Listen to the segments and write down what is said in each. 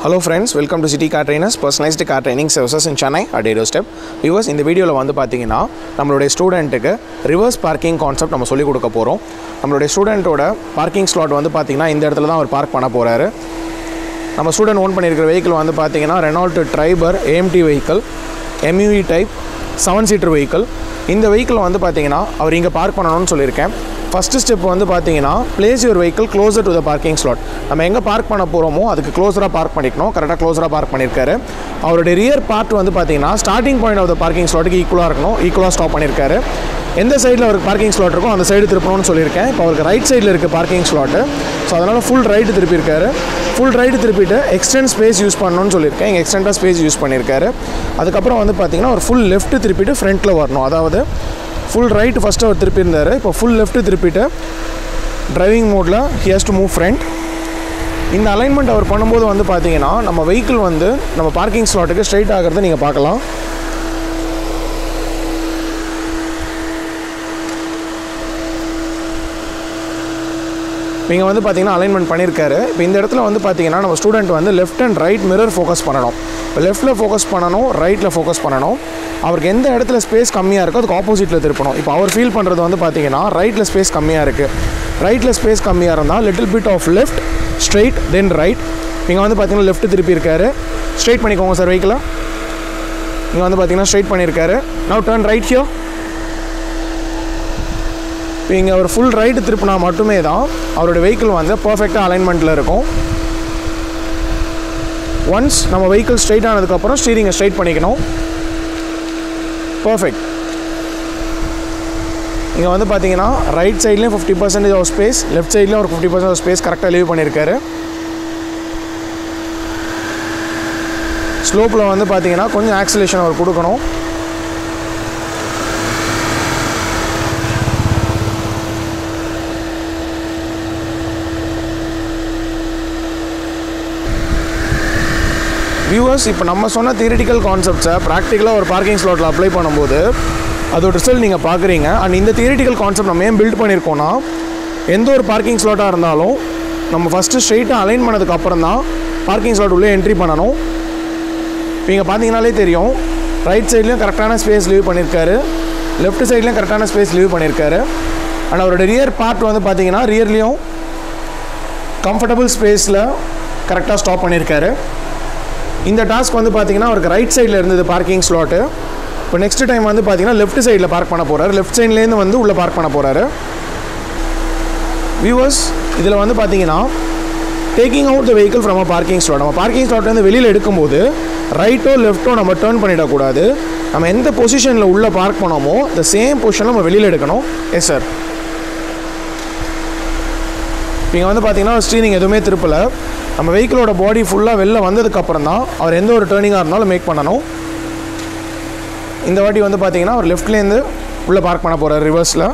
hello friends welcome to City Car Trainers personalised car training services in Chennai at aero step viewers இந்த வீடியோவில் வந்து பார்த்தீங்கன்னா நம்மளுடைய ஸ்டூடெண்ட்டுக்கு ரிவர்ஸ் பார்க்கிங் கான்செப்ட் நம்ம சொல்லிக் கொடுக்க போகிறோம் நம்மளுடைய ஸ்டூடெண்ட்டோட பார்க்கிங் ஸ்லாட் வந்து பார்த்தீங்கன்னா இந்த இடத்துல தான் அவர் பார்க் பண்ண போகிறாரு நம்ம ஸ்டூடெண்ட் ஓன் பண்ணியிருக்கிற வெஹிக்கிள் வந்து பார்த்தீங்கன்னா Renault Triber AMT vehicle MUV type seven seater vehicle இந்த வெஹிக்கிள் வந்து பார்த்தீங்கன்னா அவர் இங்கே பார்க் பண்ணணும்னு சொல்லியிருக்கேன் ஃபஸ்ட்டு ஸ்டெப் வந்து பார்த்தீங்கன்னா place your vehicle closer to the parking slot நம்ம எங்கே பார்க் பண்ண போகிறோமோ அதுக்கு க்ளோஸராக பார்க் பண்ணிக்கணும் கரெக்டாக க்ளோஸராக பார்க் பண்ணியிருக்காரு அவருடைய ரியர் பார்ட் வந்து பார்த்தீங்கன்னா starting point of the parking ஸ்லாட்டுக்கு ஈக்குவலாக இருக்கணும் ஈக்குவலாக ஸ்டாப் பண்ணியிருக்காரு எந்த சைடில் அவருக்கு பார்க்கிங் ஸ்லாட் இருக்கோ அந்த சைடு திருப்பணும்னு சொல்லியிருக்கேன் இப்போ அவருக்கு ரைட் சைடில் இருக்குது பார்க்கிங் ஸ்லாட்டு ஸோ அதனால் ஃபுல் ரைட்டு திருப்பியிருக்காரு ஃபுல் ரைட்டு திருப்பிட்டு எக்ஸ்டெண்ட் ஸ்பேஸ் யூஸ் பண்ணணும்னு சொல்லியிருக்கேன் இங்கே எக்ஸ்டெண்டாக ஸ்பேஸ் யூஸ் பண்ணியிருக்காரு அதுக்கப்புறம் வந்து பார்த்தீங்கன்னா ஒரு ஃபுல் லெஃப்ட் திருப்பிட்டு ஃப்ரண்ட்டில் வரணும் அதாவது ஃபுல் ரைட் ஃபஸ்ட்டு அவர் திருப்பியிருந்தார் இப்போ ஃபுல் லெஃப்ட் திருப்பிட்டு டிரைவிங் மோடில் he has to move front இந்த அலைன்மெண்ட் அவர் பண்ணும்போது வந்து பார்த்தீங்கன்னா நம்ம வெஹிக்கிள் வந்து நம்ம பார்க்கிங் ஸ்லாட்டுக்கு ஸ்ட்ரைட் ஆகிறத நீங்கள் பார்க்கலாம் இங்கே வந்து பார்த்தீங்கன்னா அலைன்மெண்ட் பண்ணியிருக்காரு இப்போ இந்த இடத்துல வந்து பார்த்தீங்கன்னா நம்ம ஸ்டூடெண்ட் வந்து left and right mirror focus பண்ணணும் இப்போ லெஃப்ட்டில் ஃபோக்கஸ் பண்ணணும் ரைட்டில் ஃபோக்கஸ் பண்ணணும் அவருக்கு எந்த இடத்துல ஸ்பேஸ் கம்மியாக இருக்கோ அதுக்கு ஆப்போசிட்டில் திருப்பணும் இப்போ அவர் ஃபீல் பண்ணுறது வந்து பார்த்தீங்கன்னா ரைட்டில் ஸ்பேஸ் கம்மியாக இருக்குது ரைட்டில் ஸ்பேஸ் கம்மியாக இருந்தால் little bit of left straight then right இங்கே வந்து பார்த்தீங்கன்னா லெஃப்ட் திருப்பி இருக்காரு ஸ்ட்ரைட் பண்ணிக்கோங்க சார் வெஹிக்கிளை இங்கே வந்து பார்த்தீங்கன்னா ஸ்ட்ரைட் பண்ணியிருக்காரு நவ் டர்ன் ரைட் ஹியோ இப்போ இங்கே ஒரு ஃபுல் ரைட்டு திருப்பினா மட்டுமே தான் அவரோட வெஹிக்கிள் வந்து பர்ஃபெக்டாக அலைன்மெண்ட்டில் இருக்கும் ஒன்ஸ் நம்ம வெஹிக்கிள் ஸ்ட்ரைட் ஆனதுக்கப்புறம் ஸ்டீரிங்கை ஸ்ட்ரைட் பண்ணிக்கணும் பர்ஃபெக்ட் இங்கே வந்து பார்த்தீங்கன்னா ரைட் சைட்லேயும் fifty percentage of space left சைட்லேயும் ஒரு ஃபிஃப்டி பர்சன்ட் ஆஃப் ஸ்பேஸ் கரெக்டாக லீவ் பண்ணியிருக்காரு ஸ்லோப்பில் வந்து பார்த்தீங்கன்னா கொஞ்சம் ஆக்சிலேஷன் அவர் கொடுக்கணும் வியூவர்ஸ் இப்போ நம்ம சொன்ன தியரிட்டிக்கல் கான்செப்ட்ஸை ப்ராக்டிக்கலாக ஒரு பார்க்கிங் ஸ்லாட்டில் அப்ளை பண்ணும்போது அதோட ரிசல்ட் நீங்கள் பார்க்குறீங்க அண்ட் இந்த தியரிட்டிக்கல் கான்செப்ட் நம்ம ஏன் பில்ட் பண்ணியிருக்கோன்னா எந்த ஒரு பார்க்கிங் ஸ்லாட்டாக இருந்தாலும் நம்ம ஃபஸ்ட்டு ஸ்ட்ரெயிட்டாக அலைன் பண்ணதுக்கு அப்புறம் தான் பார்க்கிங் ஸ்லாட் உள்ளே என்ட்ரி பண்ணணும் இப்போ இங்கே பார்த்தீங்கனாலே தெரியும் ரைட் சைட்லேயும் கரெக்டான ஸ்பேஸ் லீவ் பண்ணியிருக்காரு லெஃப்ட் சைட்லேயும் கரெக்டான ஸ்பேஸ் லீவ் பண்ணியிருக்காரு அண்ட் அவரோட ரியர் பார்ட் வந்து பார்த்தீங்கன்னா ரியர்லேயும் கம்ஃபர்டபுள் ஸ்பேஸில் கரெக்டாக ஸ்டாப் பண்ணியிருக்காரு இந்த டாஸ்க் வந்து பார்த்தீங்கன்னா அவருக்கு ரைட் சைடில் இருந்தது பார்க்கிங் ஸ்லாட்டு இப்போ நெக்ஸ்ட் டைம் வந்து பார்த்தீங்கன்னா லெஃப்ட் சைடில் பார்க் பண்ண போகிறாரு லெஃப்ட் சைட்லேருந்து வந்து உள்ளே பார்க் பண்ண போகிறாரு வியூவர்ஸ் இதில் வந்து பார்த்தீங்கன்னா taking out the vehicle from a parking slot நம்ம பார்க்கிங் ஸ்லாட்லேருந்து வெளியில் எடுக்கும்போது ரைட்டோ லெஃப்ட்டோ நம்ம டேர்ன் பண்ணிடக்கூடாது நம்ம எந்த பொசிஷனில் உள்ளே பார்க் பண்ணோமோ இந்த சேம் பொசிஷனில் நம்ம வெளியில் எடுக்கணும் எஸ் சார் இங்கே வந்து பார்த்தீங்கன்னா ஸ்டீரிங் எதுவுமே திருப்பலை நம்ம வெஹிக்கிளோட பாடி ஃபுல்லாக வெளில வந்ததுக்கப்புறம் தான் அவர் எந்த ஒரு டேர்னிங்காக இருந்தாலும் மேக் பண்ணணும் இந்த வாட்டி வந்து பார்த்தீங்கன்னா அவர் லெஃப்ட்லேருந்து உள்ளே பார்க் பண்ண போகிறார் ரிவர்ஸில்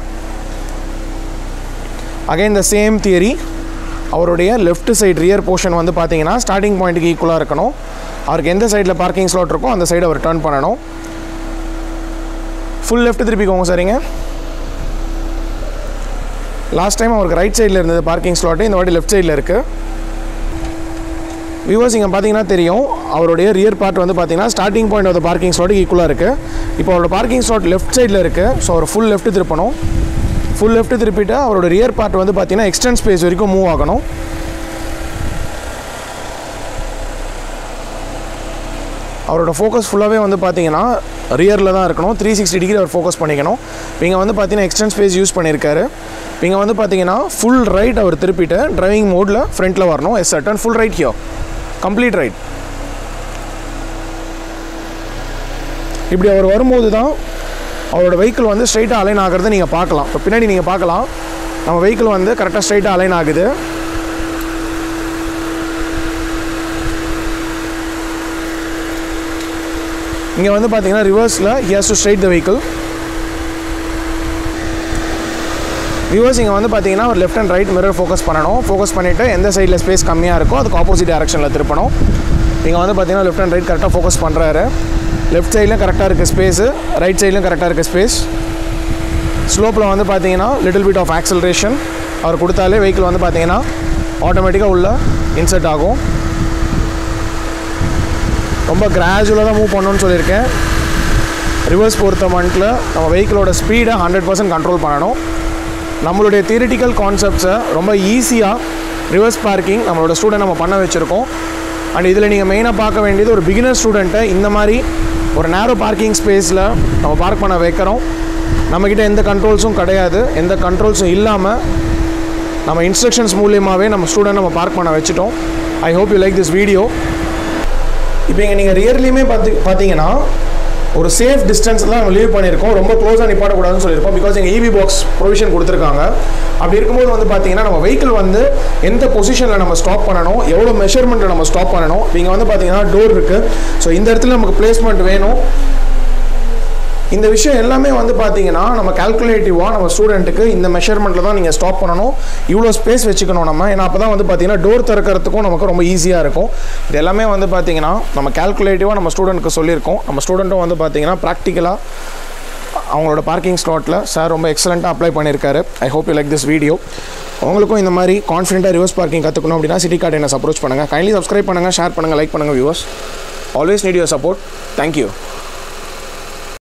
அகைன் த சேம் தியரி அவருடைய லெஃப்ட் சைடு ரியர் போர்ஷன் வந்து பார்த்தீங்கன்னா ஸ்டார்டிங் பாயிண்ட்டுக்கு ஈக்குவலாக இருக்கணும் அவருக்கு எந்த சைடில் பார்க்கிங் ஸ்லாட் இருக்கோ அந்த சைடு அவர் டேர்ன் பண்ணணும் ஃபுல் லெஃப்ட் திருப்பிக்கோங்க சரிங்க லாஸ்ட் டைம் அவருக்கு ரைட் சைடில் இருந்தது பார்க்கிங் ஸ்லாட்டு இந்த வாட்டி லெஃப்ட் சைடில் இருக்குது வியூவர்ஸ் இங்கே பார்த்தீங்கன்னா தெரியும் அவருடைய ரியர் பார்ட் வந்து பார்த்தீங்கன்னா ஸ்டார்டிங் பாயிண்ட் ஆஃப் பார்க்கிங் ஸ்லாட்டுக்கு ஈக்குவலாக இருக்குது இப்போ அவரோட பார்க்கிங் ஸ்லாட் லெஃப்ட் சைடில் இருக்குது ஸோ அவர் ஃபுல் லெஃப்ட் திருப்பணும் ஃபுல் லெஃப்ட் திருப்பிட்டு அவரோட ரியர் பார்ட் வந்து பார்த்தீங்கன்னா எக்ஸ்டென்ட் ஸ்பேஸ் வரைக்கும் மூவ் ஆகணும் அவரோட ஃபோக்கஸ் ஃபுல்லாகவே வந்து பார்த்தீங்கன்னா ரியரில் தான் இருக்கணும் த்ரீ சிக்ஸ்டி டிகிரி அவர் ஃபோக்கஸ் பண்ணிக்கணும் இங்கே வந்து பார்த்தீங்கன்னா எக்ஸ்டென்ட் ஸ்பேஸ் யூஸ் பண்ணியிருக்காரு இங்கே வந்து பார்த்தீங்கன்னா ஃபுல் ரைட் அவர் திருப்பிட்டு டிரைவிங் மோடில் ஃப்ரண்ட்டில் வரணும் எஸ் சட்டன் ஃபுல் ரைட் ஹியோ கம்ப்ளீட் ரைட் இப்படி அவர் வரும்போது தான் அவரோட வெஹிக்கிள் வந்து ஸ்ட்ரைட்டாக அலைன் ஆகிறத நீங்கள் பார்க்கலாம் இப்போ பின்னாடி நீங்கள் பார்க்கலாம் நம்ம வெஹிக்கிள் வந்து கரெக்டாக ஸ்ட்ரைட்டாக அலைன் ஆகுது இங்கே வந்து பார்த்தீங்கன்னா ரிவர்ஸில் he has to straight the vehicle viewers இங்கே வந்து பார்த்தீங்கன்னா ஒரு left and right mirror focus பண்ணணும் ஃபோக்கஸ் பண்ணிவிட்டு எந்த சைடில் ஸ்பேஸ் கம்மியாக இருக்கோ அதுக்கு ஆப்போசிட் டேரக்ஷனில் திருப்பணும் இங்கே வந்து பார்த்தீங்கன்னா லெஃப்ட் அண்ட் ரைட் கரெக்டாக ஃபோக்கஸ் பண்ணுறாரு லெஃப்ட் சைட்லையும் கரெக்டாக இருக்குது ஸ்பேஸு ரைட் சைட்லையும் கரெக்டாக இருக்குது ஸ்பேஸ் ஸ்லோப்பில் வந்து பார்த்தீங்கன்னா லிட்டில் பிட் ஆஃப் ஆக்சலரேஷன் அவர் கொடுத்தாலே வெஹிக்கிள் வந்து பார்த்தீங்கன்னா ஆட்டோமேட்டிக்காக உள்ள இன்சர்ட் ஆகும் ரொம்ப கிராஜுவலாக தான் மூவ் பண்ணணும்னு சொல்லியிருக்கேன் ரிவர்ஸ் பொறுத்த மட்டில் நம்ம வெஹிக்கிளோட ஸ்பீடை ஹண்ட்ரட் பர்சன்ட் கண்ட்ரோல் பண்ணணும் நம்மளுடைய தியரிட்டிக்கல் கான்செப்ட்ஸை ரொம்ப ஈஸியாக ரிவர்ஸ் பார்க்கிங் நம்மளோட ஸ்டூடெண்ட் நம்ம பண்ண வச்சுருக்கோம் அண்ட் இதில் நீங்கள் மெயினாக பார்க்க வேண்டியது ஒரு பிகினர் ஸ்டூடெண்ட்டை இந்த மாதிரி ஒரு நேரோ பார்க்கிங் ஸ்பேஸில் நம்ம பார்க் பண்ண வைக்கிறோம் நம்மக்கிட்ட எந்த கண்ட்ரோல்ஸும் கிடையாது எந்த கண்ட்ரோல்ஸும் இல்லாமல் நம்ம இன்ஸ்ட்ரக்ஷன்ஸ் மூலியமாகவே நம்ம ஸ்டூடெண்ட் நம்ம பார்க் பண்ண வச்சுட்டோம் I hope you like this video இப்போ இங்கே நீங்கள் ரியர்லியுமே பார்த்து பார்த்தீங்கன்னா ஒரு சேஃப் டிஸ்டன்ஸ் தான் நம்ம லீவ் பண்ணியிருக்கோம் ரொம்ப க்ளோஸாக நிப்பாட்டக்கூடாதுன்னு சொல்லியிருக்கோம் பிகாஸ் எங்கள் இபி பாக்ஸ் ப்ரொவிஷன் கொடுத்துருக்காங்க அப்படி இருக்கும்போது வந்து பார்த்தீங்கன்னா நம்ம வெஹிக்கிள் வந்து எந்த பொசிஷனில் நம்ம ஸ்டாப் பண்ணணும் எவ்வளோ மெஷர்மெண்ட்டில் நம்ம ஸ்டாப் பண்ணணும் இங்கே வந்து பார்த்தீங்கன்னா டோர் இருக்குது ஸோ இந்த இடத்துல நமக்கு பிளேஸ்மெண்ட் வேணும் இந்த விஷயம் எல்லாமே வந்து பார்த்தீங்கன்னா நம்ம கால்குலேட்டிவாக நம்ம ஸ்டூடெண்ட்டுக்கு இந்த மெஷர்மெண்ட்டில் தான் நீங்கள் ஸ்டாப் பண்ணணும் இவ்வளோ ஸ்பேஸ் வச்சுக்கணும் நம்ம ஏன்னா அப்போ தான் வந்து பார்த்தீங்கன்னா டோர் திறக்கிறதுக்கும் நமக்கு ரொம்ப ஈஸியாக இருக்கும் இது எல்லாமே வந்து பார்த்தீங்கன்னா நம்ம கால்குலேட்டிவாக நம்ம ஸ்டூடெண்ட்டுக்கு சொல்லியிருக்கோம் நம்ம ஸ்டூடெண்ட்டும் வந்து பார்த்தீங்கன்னா ப்ராக்டிக்கலாக அவங்களோட பார்க்கிங் ஸ்லாட்டில் சார் ரொம்ப எக்ஸலண்ட்டாக அப்ளை பண்ணியிருக்காரு I hope you like this video உங்களுக்கும் இந்த மாதிரி கான்ஃபிடென்ட்டாக ரிவர்ஸ் பார்க்கிங் கற்றுக்கணும் அப்படின்னா சிட்டி கார்டு என்ன அப்ரோச் பண்ணுங்கள் கைண்ட்லி சப்ஸ்கிரைப் பண்ணுங்கள் ஷேர் பண்ணுங்கள் லைக் பண்ணுங்கள் viewers always need your support thank you